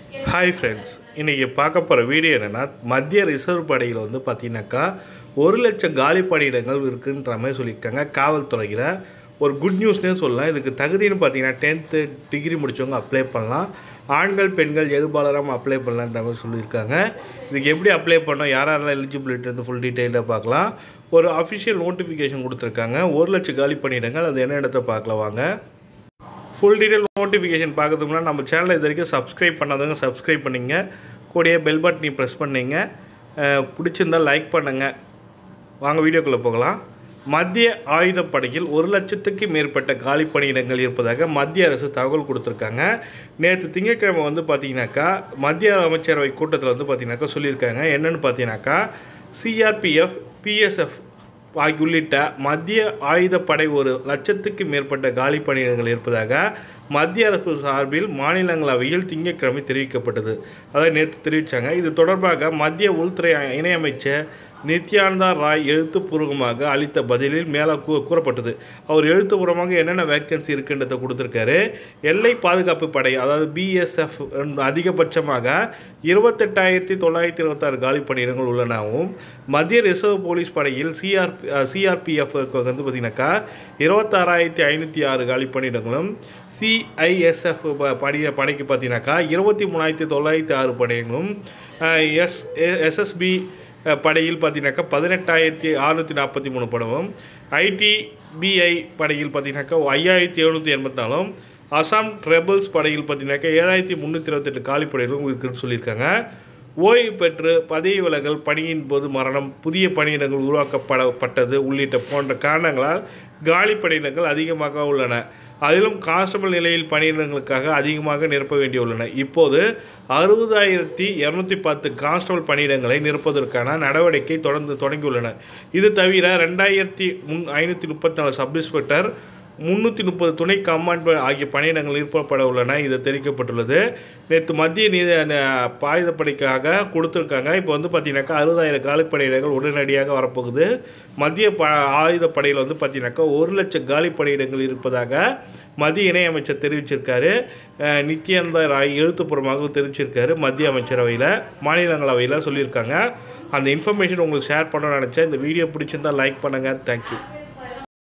hi friends இன்றைக்கி பார்க்க போகிற வீடியோ என்னென்னா மத்திய ரிசர்வ் படையில் வந்து பார்த்தீங்கன்னாக்கா ஒரு லட்சம் காலி பணியிடங்கள் இருக்குன்ற மாதிரி சொல்லியிருக்காங்க காவல்துறையில் ஒரு குட் நியூஸ்னே சொல்லலாம் இதுக்கு தகுதின்னு பார்த்தீங்கன்னா டென்த்து டிகிரி முடித்தவங்க அப்ளை பண்ணலாம் ஆண்கள் பெண்கள் எதிர்பாலராம அப்ளை பண்ணலான்ற மாதிரி சொல்லியிருக்காங்க இதுக்கு எப்படி அப்ளை பண்ணோம் யார் யாரெல்லாம் எலிஜிபிலிட்டி வந்து ஃபுல் டீட்டெயிலாக பார்க்கலாம் ஒரு அஃபிஷியல் நோட்டிஃபிகேஷன் கொடுத்துருக்காங்க ஒரு லட்சம் காலி பணியிடங்கள் அது என்ன இடத்த பார்க்கலாம் வாங்க ஃபுல் டீட்டெயில் நோட்டிஃபிகேஷன் பார்க்கறதுக்கு முன்னாடி நம்ம சேனலை இது வரைக்கும் சப்ஸ்கிரைப் பண்ணாதவங்க சப்ஸ்கிரைப் பண்ணிங்க கூடயே பெல் பட்டனை ப்ரெஸ் பண்ணிங்க அஹ் பிடிச்சிருந்தால் லைக் பண்ணுங்கள் வாங்க வீடியோக்குள்ளே போகலாம் மத்திய ஆயுதப்படையில் ஒரு லட்சத்துக்கு மேற்பட்ட காலி பணியிடங்கள் இருப்பதாக மத்திய அரசு தகவல் கொடுத்துருக்காங்க நேற்று திங்கட்கிழமை வந்து பார்த்தீங்கன்னாக்கா மத்திய அமைச்சரவை கூட்டத்தில் வந்து பார்த்தீங்கன்னாக்கா சொல்லியிருக்காங்க என்னென்னு பார்த்தீங்கன்னாக்கா சிஆர்பிஎஃப் பிஎஸ்எஃப் ஆகிய உள்ளிட்ட மத்திய ஆயுதப்படை ஒரு லட்சத்துக்கு மேற்பட்ட காலி பணியிடங்கள் இருப்பதாக மத்திய அரசு சார்பில் மாநிலங்களவையில் திங்கட்கிழமை தெரிவிக்கப்பட்டது அதாவது நேற்று தெரிவித்தாங்க இது தொடர்பாக மத்திய உள்துறை இணையமைச்சர் நித்யானந்தா ராய் எழுத்துப்பூர்வமாக அளித்த பதிலில் மேலே கூ கூறப்பட்டது அவர் எழுத்துப்பூர்வமாக என்னென்ன வேக்கன்சி இருக்குன்றதை கொடுத்துருக்காரு எல்லை பாதுகாப்பு படை அதாவது பிஎஸ்எஃப் அதிகபட்சமாக இருபத்தெட்டாயிரத்தி தொள்ளாயிரத்தி இருபத்தாறு காலி பணியிடங்கள் உள்ளனவும் மத்திய ரிசர்வ் போலீஸ் படையில் சிஆர் சிஆர்பிஎஃப் வந்து பார்த்திங்கனாக்கா இருபத்தாறாயிரத்தி ஐநூற்றி ஆறு காலி பணியிடங்களும் சிஐஎஸ்எஃப் படை படைக்கு பார்த்தீங்கன்னாக்கா இருபத்தி மூணாயிரத்தி தொள்ளாயிரத்தி ஆறு படையிலும் எஸ் எஸ்எஸ்பி படையில் பார்த்தீங்கன்னாக்கா பதினெட்டாயிரத்தி அறுநூற்றி நாற்பத்தி மூணு படமும் ஐடிபிஐ படையில் பார்த்தீங்கன்னாக்கா ஐயாயிரத்தி எழுநூற்றி எண்பத்தி நாலும் அசாம் ட்ரெபிள்ஸ் படையில் பார்த்தீங்கன்னாக்கா ஏழாயிரத்தி முந்நூற்றி இருபத்தெட்டு காலி படைகளும் இருக்குன்னு சொல்லியிருக்காங்க ஓய்வு பெற்று பதவி விலகல் பணியின் போது மரணம் புதிய பணியிடங்கள் உருவாக்கப்படப்பட்டது உள்ளிட்ட போன்ற காரணங்களால் காலி பணியிடங்கள் அதிகமாக உள்ளன அதிலும் கான்ஸ்டபிள் நிலையில் பணியிடங்களுக்காக அதிகமாக நிரப்ப வேண்டியுள்ளன இப்போது அறுபதாயிரத்தி இரநூத்தி பத்து கான்ஸ்டபிள் பணியிடங்களை நிரப்புவதற்கான நடவடிக்கை தொடர்ந்து தொடங்கியுள்ளன இது தவிர ரெண்டாயிரத்தி முன் ஐநூற்றி முப்பத்தி நாலு சப் இன்ஸ்பெக்டர் முந்நூற்றி முப்பது துணை கமாண்ட் ஆகிய பணியிடங்கள் நிரப்பப்பட உள்ளன இது தெரிவிக்கப்பட்டுள்ளது நேற்று மத்திய நீதி ஆயுதப்படைக்காக கொடுத்துருக்காங்க இப்போ வந்து பார்த்தீங்கன்னாக்கா அறுபதாயிரம் காலி பணியிடங்கள் உடனடியாக வரப்போகுது மத்திய ப ஆயுதப்படையில் வந்து பார்த்தீங்கன்னாக்கா ஒரு லட்சம் காலி பணியிடங்கள் இருப்பதாக மத்திய இணையமைச்சர் தெரிவிச்சிருக்காரு நித்யானந்த ராய் எழுத்துப்பூர்வமாக தெரிவிச்சிருக்காரு மத்திய அமைச்சரவையில் மாநிலங்களவையில் சொல்லியிருக்காங்க அந்த இன்ஃபர்மேஷன் உங்களுக்கு ஷேர் பண்ணணும்னு நினச்சேன் இந்த வீடியோ பிடிச்சிருந்தால் லைக் பண்ணுங்கள் தேங்க்யூ